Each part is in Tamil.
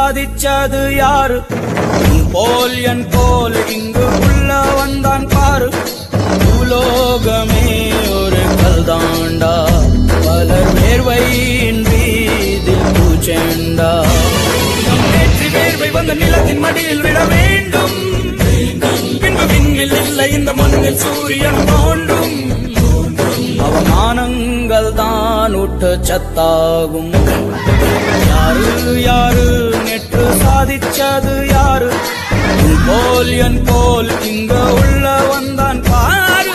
சாதிச்சது யாரு உன் போல் என் போல் இங்கு உள்ள வந்தான் பாரு பூலோகமே ஒரு கல்தாண்டா பலர் வேர்வையின் வீதில் பூச்செண்டா நம் நேற்று வேர்வை வந்த நிலத்தின் மடியில் விட வேண்டும் பின்பு விண்ணில் இல்லை இந்த மண்ணில் சூரியன் தோன்றும் அவமானங்கள் தான் உட்டு சத்தாகும் யாரு யாரு நேற்று சாதிச்சது யாரு உன் போல் என் போல் இங்க உள்ள வந்தான் பாரு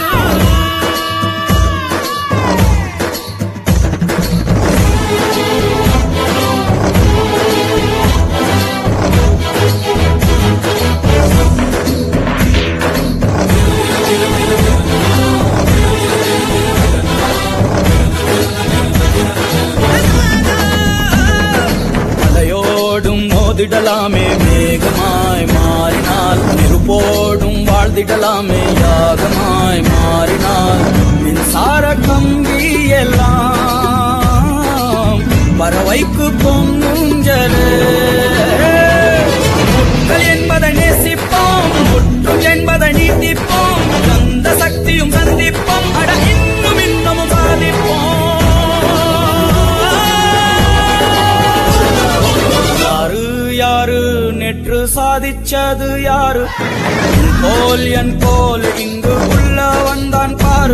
அலையோடும் மோதிடலாமே மேகமாய் மாறினால் நெருப்போடும் வாழ்ந்திடலாமே யாகமாய் மாறினால் மின்சார கம்பி எல்லாம் பறவைக்கு பொங்குஞ்சலே முட்கள் என்பதை நேசிப்போம் முற்றும் என்பதை நீட்டிப்போம் அந்த சக்தியும் சந்திப்போம் அட இன்னும் இன்னமும் சாதிப்போம் யாரு யாரு நேற்று சாதிச்சது யாரு உன் போல் என் போல் இங்கு உள்ள வந்தான் பாரு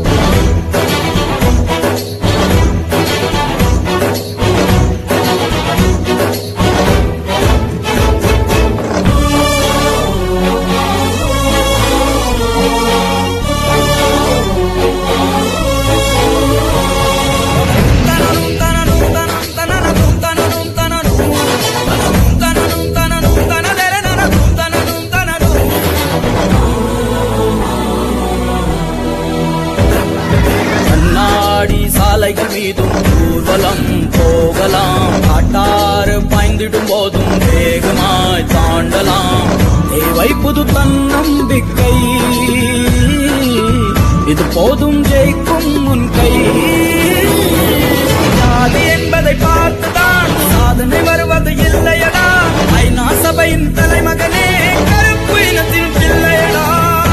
தனனும் தனனும் தனம் தனனனும் தனனும் தனனும் தனனும் தனனும் தனனும் தனதரனனும் தனனும் தனனும் கண்ணாடி சாலைகள் மீதும் ஊர்வலம் போகலாம் காட்டாறு பாய்ந்திடும் போதும் வேகமாய் தாண்டலாம் தேவை புது தன்னம்பிக்கை இது போதும் ஜெயிக்கும் உன் கை சாதி என்பதை பார்த்துதான் சாதனை வருவது இல்லையடா ஐநா சபையின் தலைமகனே கருப்பு இனத்தின் பிள்ளையடா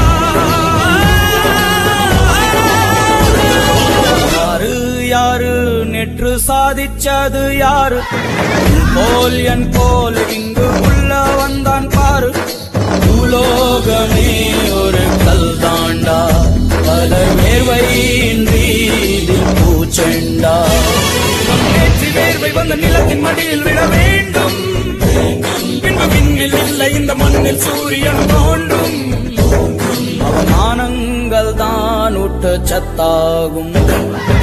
யாரு யாரு நேற்று சாதிச்சது யாரு உன் போல் என் போல் இங்கு உள்ள வந்தான் பாரு பூலோகமே ஒரு கல்தாண்டா பல வேர்வையின் வீதில் பூச்செண்டா நம் நேற்று வேர்வை வந்த நிலத்தின் மடியில் விட வேண்டும் பின்பு விண்ணில் இல்லை இந்த மண்ணில் சூரியன் தோன்றும் அவமானங்கள் தான் உட்டு சத்தாகும்